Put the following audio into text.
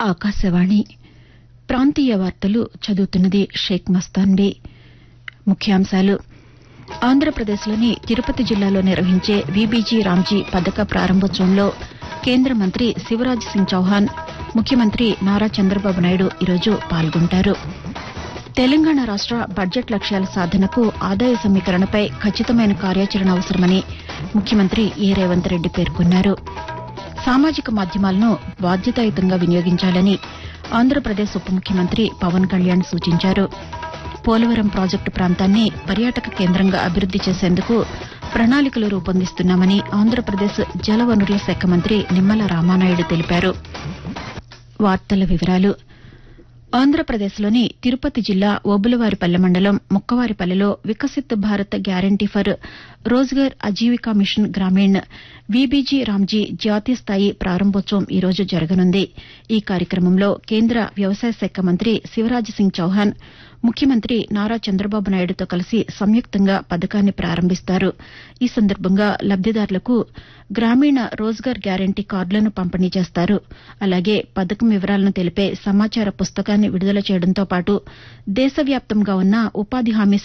ఆకాశవాణి ప్రాంతీయ వార్తలు చదువుతున్నది షేక్ మస్తాన్బీ ముఖ్యాంశాలు ఆంధ్రప్రదేశ్లోని తిరుపతి జిల్లాలో నిర్వహించే వీబీజీ రామ్జీ పథక ప్రారంభోత్సవంలో కేంద్ర మంత్రి శివరాజ్ సింగ్ చౌహాన్ ముఖ్యమంత్రి నారా చంద్రబాబు నాయుడు ఈరోజు పాల్గొంటారు తెలంగాణ రాష్ట బడ్జెట్ లక్ష్యాల సాధనకు ఆదాయ సమీకరణపై ఖచ్చితమైన కార్యాచరణ అవసరమని ముఖ్యమంత్రి ఏ రేవంత్ రెడ్డి పేర్కొన్నారు సామాజిక మాధ్యమాలను బాధ్యతాయుతంగా వినియోగించాలని ఆంధ్రప్రదేశ్ ఉప ముఖ్యమంత్రి పవన్ కళ్యాణ్ సూచించారు పోలవరం ప్రాజెక్టు ప్రాంతాన్ని పర్యాటక కేంద్రంగా అభివృద్ది చేసేందుకు ప్రణాళికలు రూపొందిస్తున్నామని ఆంధ్రప్రదేశ్ జలవనరుల శాఖ మంత్రి నిమ్మల రామానాయుడు తెలిపారు వార్తల వివరాలు ఆంధ్రప్రదేశ్లోని తిరుపతి జిల్లా ఓబులవారిపల్లె మండలం ముక్కవారిపల్లెలో Viksit Bharat guarantee for Rozgar Ajeevika mission Gramin VBG Ramji జాతీయ స్థాయి ప్రారంభోత్సవం ఈ రోజు జరగనుంది ఈ కార్యక్రమంలో కేంద్ర వ్యవసాయ శాఖ మంత్రి శివరాజ్ సింగ్ చౌహాన్ ముఖ్యమంత్రి నారా చంద్రబాబు నాయుడుతో కలిసి సంయుక్తంగా పథకాన్ని ప్రారంభిస్తారు ఈ సందర్భంగా లబ్దిదారులకు గ్రామీణ రోజ్గార్ గ్యారంటీ కార్డులను పంపిణీ చేస్తారు అలాగే పథకం వివరాలను తెలిపే సమాచార పుస్తకాన్ని విడుదల చేయడంతో పాటు దేశవ్యాప్తంగా ఉన్న ఉపాధి హామీ